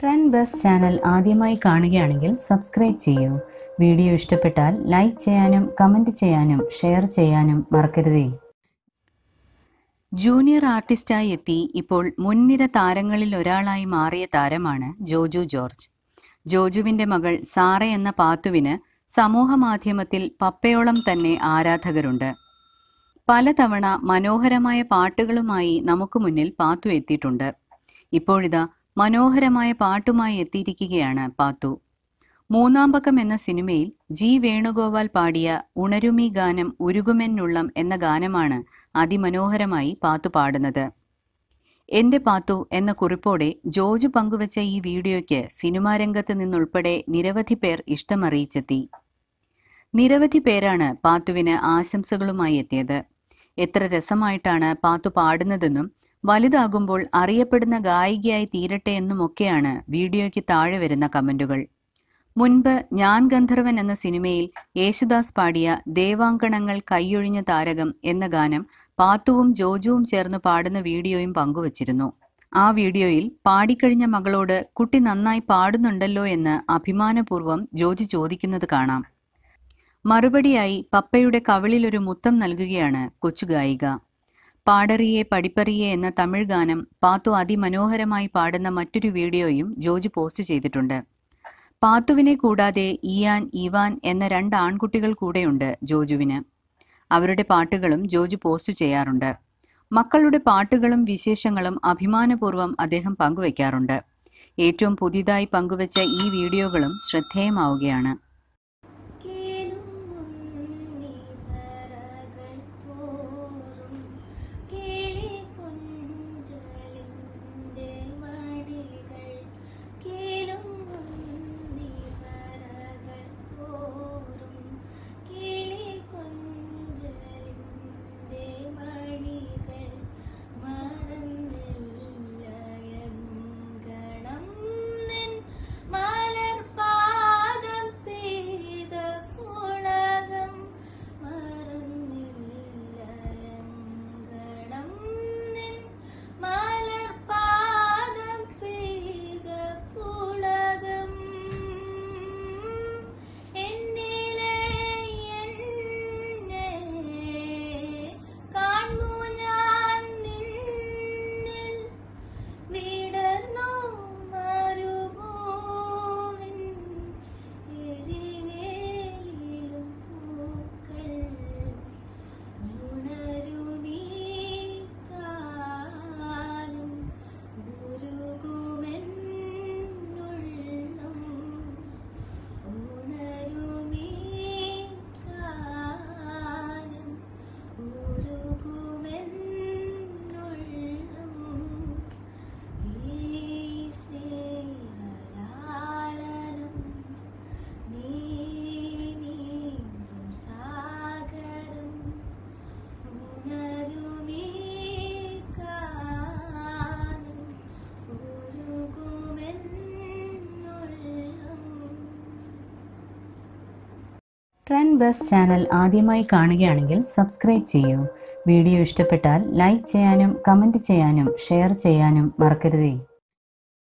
trend bus channel ആദ്യമായി കാണുകയാണെങ്കിൽ subscribe ചെയ്യൂ വീഡിയോ ഇഷ്ടപ്പെട്ടാൽ ലൈക്ക് ചെയ്യാനും കമൻറ്റ് ചെയ്യാനും ഷെയർ ചെയ്യാനും മറക്കരുതേ ജൂനിയർ ആർട്ടിസ്റ്റായി എത്തി ഇപ്പോൾ മുൻനിര താരങ്ങളിൽ ഒരാളായി മാറിയ താരമാണ് ജോജു ജോർജ് ജോജുവിന്റെ മകൾ സാറ എന്ന പാത്തുവിന് സമൂഹമാധ്യമത്തിൽ പപ്പയോളം തന്നെ ആരാധകരുണ്ട് പലതവണ മനോഹരമായ പാട്ടുകളുമായി നമുക്ക് മുന്നിൽ പാത്തു എത്തിയിട്ടുണ്ട് ഇപ്പോഴിതാ മനോഹരമായ പാട്ടുമായി എത്തിയിരിക്കുകയാണ് പാത്തു മൂന്നാം പക്കം എന്ന സിനിമയിൽ ജി വേണുഗോപാൽ പാടിയ ഉണരുമി ഗാനം ഉരുകുമെന്നുള്ളം എന്ന ഗാനമാണ് അതിമനോഹരമായി പാത്തു പാടുന്നത് എന്റെ പാത്തു എന്ന കുറിപ്പോടെ ജോജു പങ്കുവച്ച ഈ വീഡിയോയ്ക്ക് സിനിമാ രംഗത്ത് നിന്നുൾപ്പെടെ നിരവധി പേർ ഇഷ്ടമറിയിച്ചെത്തി നിരവധി പേരാണ് പാത്തുവിന് ആശംസകളുമായി എത്തിയത് എത്ര രസമായിട്ടാണ് പാത്തു പാടുന്നതെന്നും വലുതാകുമ്പോൾ അറിയപ്പെടുന്ന ഗായികയായി തീരട്ടെ എന്നുമൊക്കെയാണ് വീഡിയോയ്ക്ക് താഴെ വരുന്ന കമന്റുകൾ മുൻപ് ഞാൻ ഗന്ധർവൻ എന്ന സിനിമയിൽ യേശുദാസ് പാടിയ ദേവാങ്കണങ്ങൾ കൈയൊഴിഞ്ഞ താരകം എന്ന ഗാനം പാത്തുവും ജോജുവും ചേർന്ന് പാടുന്ന വീഡിയോയും പങ്കുവച്ചിരുന്നു ആ വീഡിയോയിൽ പാടിക്കഴിഞ്ഞ മകളോട് കുട്ടി നന്നായി പാടുന്നുണ്ടല്ലോ എന്ന് അഭിമാനപൂർവ്വം ജോജു ചോദിക്കുന്നത് കാണാം മറുപടിയായി പപ്പയുടെ കവിളിലൊരു മുത്തം നൽകുകയാണ് കൊച്ചു ഗായിക പാടറിയെ പഠിപ്പറിയെ എന്ന തമിഴ് ഗാനം പാത്തു അതിമനോഹരമായി പാടുന്ന മറ്റൊരു വീഡിയോയും ജോജു പോസ്റ്റ് ചെയ്തിട്ടുണ്ട് പാത്തുവിനെ കൂടാതെ ഇയാൻ ഇവാൻ എന്ന രണ്ട് ആൺകുട്ടികൾ കൂടെയുണ്ട് ജോജുവിന് അവരുടെ പാട്ടുകളും ജോജു പോസ്റ്റ് ചെയ്യാറുണ്ട് മക്കളുടെ പാട്ടുകളും വിശേഷങ്ങളും അഭിമാനപൂർവ്വം അദ്ദേഹം പങ്കുവയ്ക്കാറുണ്ട് ഏറ്റവും പുതിയതായി പങ്കുവച്ച ഈ വീഡിയോകളും ശ്രദ്ധേയമാവുകയാണ് കേളുങ്ങുന്നിതരകൾ തോറും കിളികൊഞ്ചലിൻ്റെ മടികൾ കേളുങ്ങുന്നിതരകൾ തോറും കിളികൊഞ്ചലിൻ്റെ മടികൾ മറന്നില്ലയങ്കണം നിൻ മലർപാദം പെയ്ത പുളകം മറന്നില്ലയങ്കണം നിൻ മലർപാദം പെയ്ത പുളകം എന്നിലെ എന്നെ കാണു ഞാൻ നിന്നിൽ വിടർന്നു മരുഭൂവിൻ എരിവേലിലും പൂക്കൾ ഉണരുമീ കാലം ഉരുകുമെന്നുള്ളം ഉണരുമീ കാലം ഉരുകുമെന്നുള്ളം ഈ സ്നേഹലാളനം നീ നീന്തും സാഗരം ഉണരുമീ കാലം ഉരുകുമെന്നുള്ളം ട്രെൻഡ് ബസ് ചാനൽ ആദ്യമായി കാണുകയാണെങ്കിൽ സബ്സ്ക്രൈബ് ചെയ്യൂ വീഡിയോ ഇഷ്ടപ്പെട്ടാൽ ലൈക്ക് ചെയ്യാനും കമൻറ്റ് ചെയ്യാനും ഷെയർ ചെയ്യാനും മറക്കരുതേ